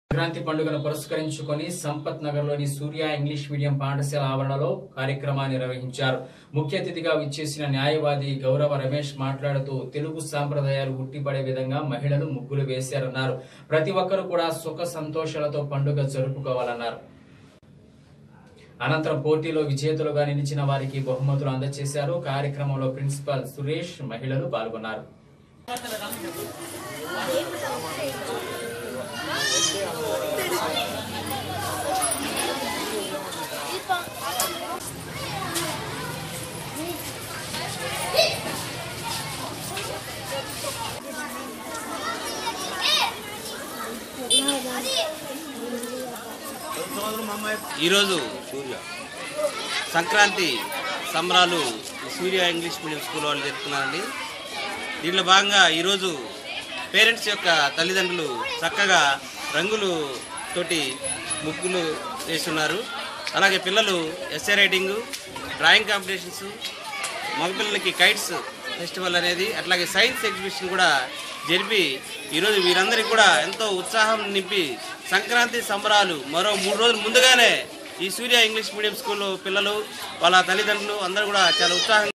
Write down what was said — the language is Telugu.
సంక్రాంతి పండుగను పురస్కరించుకొని సంపత్ నగర్ లోని సూర్య ఇంగ్లీష్ మీడియం పాఠశాల ఆవరణలో కార్యక్రమాన్ని నిర్వహించారు ముఖ్య అతిథిగా విచ్చేసిన న్యాయవాది గౌరవ రమేష్ మాట్లాడుతూ తెలుగు సాంప్రదాయాలు ఉట్టిపడే విధంగా మహిళలు ముగ్గులు వేశారన్నారు ప్రతి ఒక్కరూ కూడా సుఖ సంతోషాలతో పండుగ జరుపుకోవాలన్నారు అనంతరం పోటీలో విజేతలుగా నిలిచిన వారికి బహుమతులు అందజేశారు కార్యక్రమంలో ప్రిన్సిపాల్ సురేష్ మహిళలు పాల్గొన్నారు ఈరోజు సూర్య సంక్రాంతి సంబరాలు సూర్య ఇంగ్లీష్ మీడియం స్కూల్ వాళ్ళు జరుపుకున్నారండి దీంట్లో భాగంగా ఈరోజు పేరెంట్స్ యొక్క తల్లిదండ్రులు చక్కగా రంగులు తోటి ముగ్గులు వేస్తున్నారు అలాగే పిల్లలు ఎస్ఏ రైటింగు డ్రాయింగ్ కాంపిటీషన్స్ మగపిల్లలకి కైట్స్ ఫెస్టివల్ అనేది అట్లాగే సైన్స్ ఎగ్జిబిషన్ కూడా జరిపి ఈరోజు వీరందరికీ కూడా ఎంతో ఉత్సాహం నింపి సంక్రాంతి సంబరాలు మరో మూడు రోజులు ముందుగానే ఈ సూర్య ఇంగ్లీష్ మీడియం స్కూల్ పిల్లలు వాళ్ళ తల్లిదండ్రులు అందరూ కూడా చాలా ఉత్సాహంగా